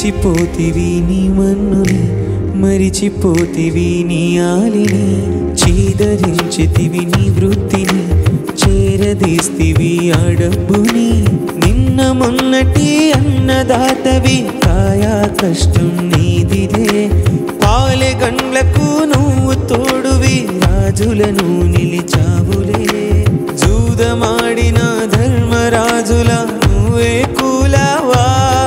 విడిచిపోతివి నీ మన్నుని మరిచిపోతివి నీ ఆలిని చీదరించితివి నీ వృత్తిని చేరదీస్తివి ఆ డబ్బుని నిన్న మొన్నటి అన్నదాతవి కాయా కష్టం నీదిదే పాలె గండ్లకు నువ్వు తోడువి రాజులను నిలిచావులే జూదమాడిన ధర్మరాజుల నువ్వే కూలవా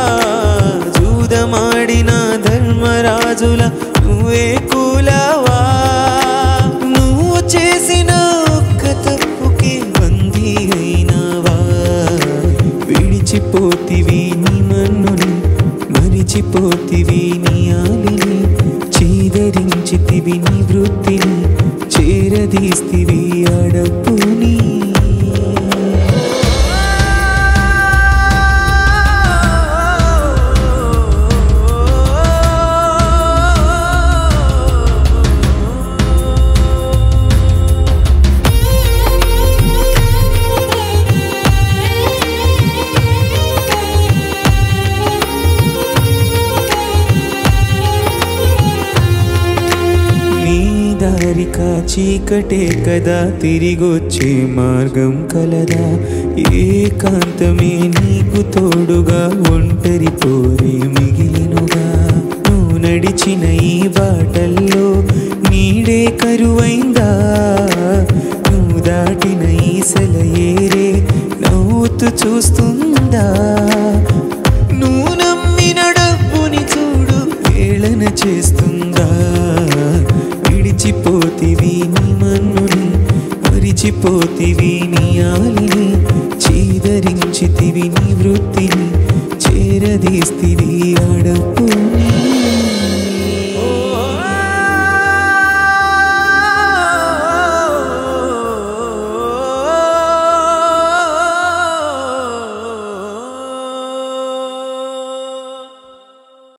జూదమాడిన ధర్మరాజుల నువ్వే కూలవా నువ్వు చేసిన ఒక్క తప్పుకి బందీ అయినావా విడిచిపోతివి నీ మన్నుని మరిచిపోతివి నీ ఆలిని చీదరించితివి నీ వృత్తిని చేరదీస్తివి అడప్పుని నీ దారిక చీకటే కదా తిరిగొచ్చే మార్గం కలదా ఏకాంతమే నీకు తోడుగా ఒంటరి పోరే మిగిలినుగా నువ్వు నడిచిన ఈ బాటల్లో నీడే కరువైందా నువ్వు దాటిన ఈ సెలయేరే నవ్వుతూ చూస్తుందా నువ్వు నమ్మిన డబ్బుని చూడు ఏళన చేస్తుందా విడిచిపోతివి నీ మన్నుని మరిచిపోతివి నీ ఆలిని చీదరించితివి నీ వృత్తిని చేరదీస్తివి ఆడపు